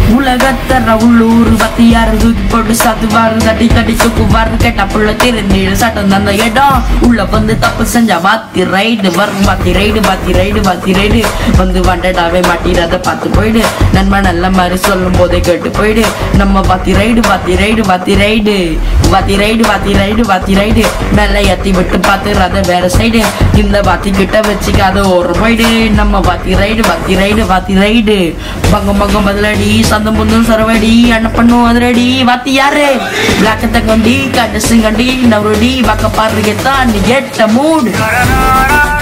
உலகத்தர உள்ளூர் பத்தியாரு தூக்கி போட்டு சாத்துவாரு தட்டி தட்டி தூக்குவாரு கேட்டா புள்ள திருநீடு சட்டம் தந்த இடம் உள்ள வந்து தப்பு செஞ்சா பாத்தி ரைடு வரும் பாத்தி ரைடு பாத்தி ரைடு பாத்தி ரைடு வந்து வண்டடாவே மாட்டிடாத பார்த்து போயிடு நண்பன் நல்ல மாதிரி சொல்லும் போதே கேட்டு போயிடு நம்ம பாத்தி ரைடு பாத்தி ரைடு பாத்தி ரைடு பாத்தி ரைடு பாத்தி ரைடு பாத்தி ரைடு மேல ஏத்தி விட்டு பார்த்து ரத வேற சைடு இந்த பாத்தி கிட்ட வச்சுக்காத ஒரு போயிடு நம்ம பாத்தி ரைடு பாத்தி ரைடு பாத்தி ரைடு பங்கம் பங்கம் பதிலடி சந்தம் புந்தம் சரவடி அண்ண பண்ணும் அதிரடி வாத்தி யாரு பிளாக்கத்தை கொண்டி கட்டு சிங்கண்டி நவருடி பக்க பாருங்க தான் நீ எட்ட மூடு